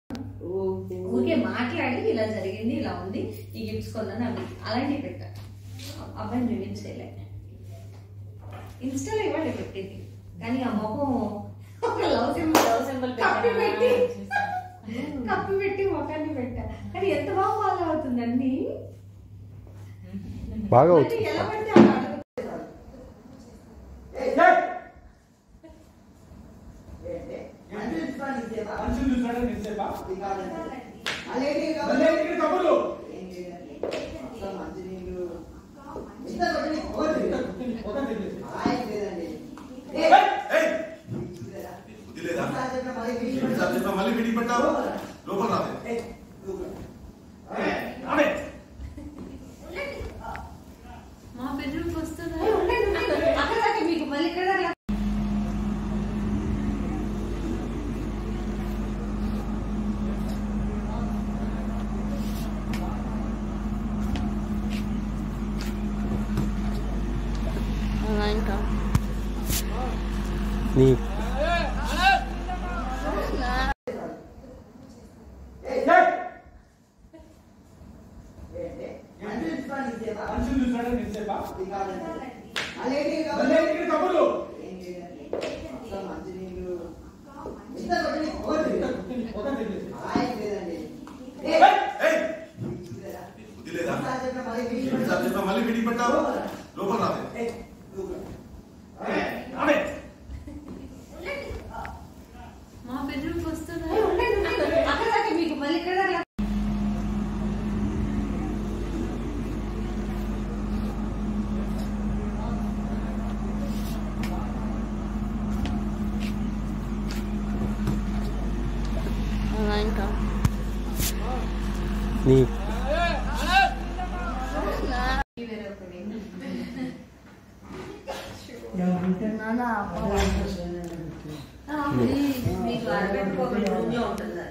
ఊరికే మాట్లాడి ఇలా జరిగింది ఇలా ఉంది ఈ గిఫ్ట్స్ కొన్నాను అవి అలాంటివి పెట్టా అబ్బాయిని రివీల్ చేయలే ఇన్స్టాలో ఇవ్వండి పెట్టింది కానీ ఆ మొహం ఒక లవ్ సింబల్ లవ్ సింబల్ కప్పి పెట్టి కప్పి పెట్టి మొఖాన్ని పెట్టా కానీ ఎంత బాగా ఫాలో అవుతుంది అన్ని బాగా మళ్ళీ అవుతుంది ఎలా పడితే అలా అడుగుతుంది. మనుషులు చూసాడని ఎంతసేపా? మళ్ళీ అదే ఇక్కడ కబుర్లు. మొత్తం తెచ్చేసి. ఏయ్! బుద్ధి లేదా? ఎన్నిసార్లు చెప్పా మళ్ళీ మీటింగ్ పెట్టావు లోపల రాదే రావే. మా బెడ్రూమ్కి వస్తుందా ఏ, ఉండండి, ఉండండి. అక్కడ దాకా మీకు మళ్ళీ ఇక్కడ దాకా ఇంకా నీ మనుషులు చూసాడని ఎంతసేపా? మళ్ళీ ఇక్కడ కబుర్లు. మొత్తం తెచ్చేసి. ఏయ్! బుద్ధి లేదా? ఎన్నిసార్లు చెప్పా మళ్ళీ మీటింగ్ పెట్టావు లోపల రాదే రావే. మా బెడ్రూమ్కి వస్తుందా ఏ, ఉండండి, ఉండండి. అక్కడ దాకా మీకు మళ్ళీ ఇక్కడ దాకా ఇంకా నీ ప్లీజ్ మీకు అరబెట్టుకోవాలి రూమ్ లో ఉంటుంది